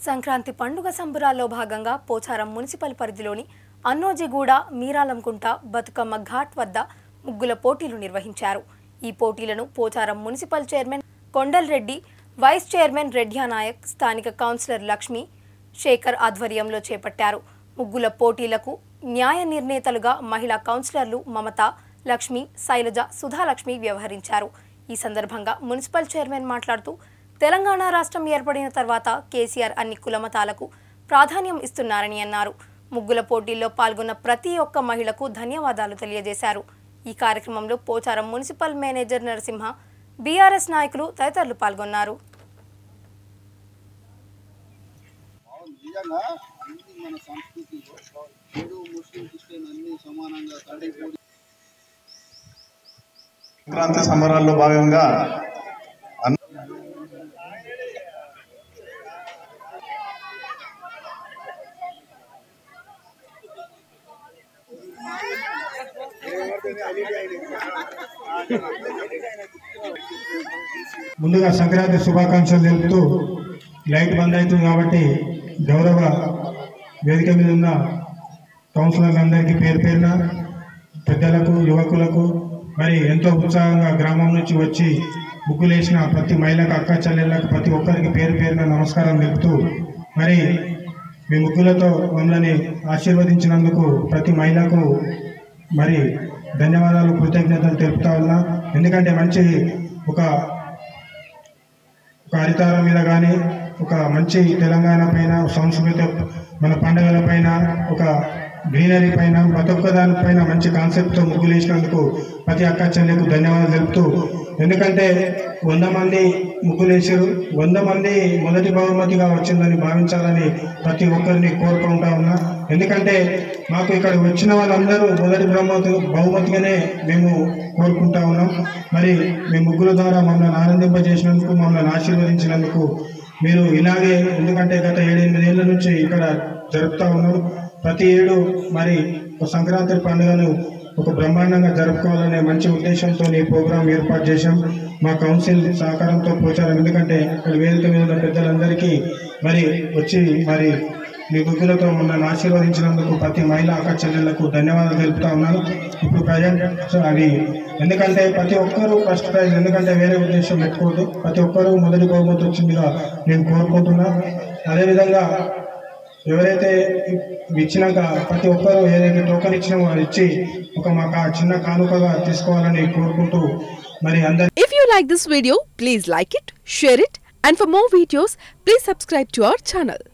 సంక్రాంతి పండుగ సంబురాల్లో భాగంగా పోచారం మున్సిపల్ పరిధిలోని అన్నోజిగూడ మీరాలంకుంట బతుకమ్మ ఘాట్ వద్ద ముగ్గుల పోటీలు నిర్వహించారు ఈ పోటీలను Pocharam municipal chairman Kondalreddy vice chairman Redyanayak స్థానిక కౌన్సిలర్ లక్ష్మి శేఖర్ ఆధ్వర్యంలో చేపట్టారు ముగ్గుల పోటీలకు న్యాయ నిర్ణేతలుగా మహిళా కౌన్సిలర్లు మమత లక్ష్మి శైలజ సుధాలక్ష్మి వ్యవహరించారు ఈ సందర్భంగా మున్సిపల్ చైర్మన్ మాట్లాడుతూ తెలంగాణ రాష్ట్రం ఏర్పడిన తర్వాత కేసీఆర్ అన్ని కులమతాలకు ప్రాధాన్యం ఇస్తున్నారని అన్నారు ముగ్గుల పోటీల్లో పాల్గొన్న ప్రతి ఒక్క మహిళకు ధన్యవాదాలు తెలియజేశారు ఈ కార్యక్రమంలో Pocharam municipal manager Narasimha BRS నాయకులు తదితరులు పాల్గొన్నారు నిజంగా అన్ని మన సంస్కృతిలో హిందూ ముస్లిం క్రిస్టియన్ అన్ని సమానంగా కలిపి సంక్రాంతి సంబరాల్లో భాగంగా అన్- ముందుగా సంక్రాంతి శుభాకాంక్షలు తెలుపుతూ లైట్ బంద్ అవుతుంది కాబట్టి గౌరవ వేదిక మీద ఉన్న కౌన్సిలర్లందరికీ పేరు పేరున పెద్దలకు యువకులకు మరి ఎంతో ఉత్సాహంగా గ్రామం నుంచి వచ్చి ముగ్గులేసిన ప్రతి మహిళకు అక్క చెల్లెళ్ళకు ప్రతి ఒక్కరికి పేరు పేరున నమస్కారం తెలుపుతూ మరి మీ ముగ్గులతో మమ్మల్ని ఆశీర్వదించినందుకు ప్రతి మహిళకు మరి ధన్యవాదాలు కృతజ్ఞతలు తెలుపుతా ఉన్నా ఎందుకంటే మంచి ఒక ఒక హరితారం మీద కానీ ఒక మంచి తెలంగాణ పైన సంస్కృత మన పండుగల పైన ఒక గ్రీనరీ పైన ప్రతి ఒక్క దానిపైన మంచి కాన్సెప్ట్తో ముగ్గులు వేసినందుకు ప్రతి అక్క చెల్లెకు ధన్యవాదాలు తెలుపుతూ ఎందుకంటే వంద మంది ముగ్గులు వేసారు వంద మంది మొదటి బహుమతిగా వచ్చిందని భావించాలని ప్రతి ఒక్కరిని కోరుకుంటా ఉన్నా ఎందుకంటే మాకు ఇక్కడ వచ్చిన వాళ్ళందరూ మొదటి బహుమతి బహుమతిగానే మేము కోరుకుంటా ఉన్నాం మరి మీ ముగ్గుల ద్వారా మమ్మల్ని ఆనందింపజేసినందుకు మమ్మల్ని ఆశీర్వదించినందుకు మీరు ఇలాగే ఎందుకంటే గత ఏడెనిమిదేళ్ల నుంచి ఇక్కడ జరుపుతా ఉన్నాం ప్రతి ఏడు మరి ఒక సంక్రాంతి పండుగను ఒక బ్రహ్మాండంగా జరుపుకోవాలనే మంచి ఉద్దేశంతో ఈ ప్రోగ్రాం ఏర్పాటు చేశాం మా కౌన్సిల్ సహకారంతో పోచారం ఎందుకంటే ఇక్కడ వేదిక మీద ఉన్న పెద్దలందరికీ మరి వచ్చి మరి మీ గుగ్గులతో మమ్మల్ని ఆశీర్వదించినందుకు ప్రతి మహిళ అక్క చెల్లెళ్లకు ధన్యవాదాలు తెలుపుతా ఉన్నాను ఇప్పుడు ప్రజెంట్ అవి ఎందుకంటే ప్రతి ఒక్కరూ ఫస్ట్ ప్రైజ్ ఎందుకంటే వేరే ఉద్దేశం పెట్టుకోవద్దు ప్రతి ఒక్కరూ మొదటి బహుమతి వచ్చిందిగా నేను కోరుకుంటున్నా అదేవిధంగా ఎవరైతే ఇచ్చినాక ప్రతి ఒక్కరూ ఏదైతే టోకన్ ఇచ్చినామో అది ఇచ్చి ఒక మా కా- చిన్న కానుకగా తీసుకోవాలని కోరుకుంటూ మరి అందరి If you like this video, please like it, share it, and for more videos, please subscribe to our channel.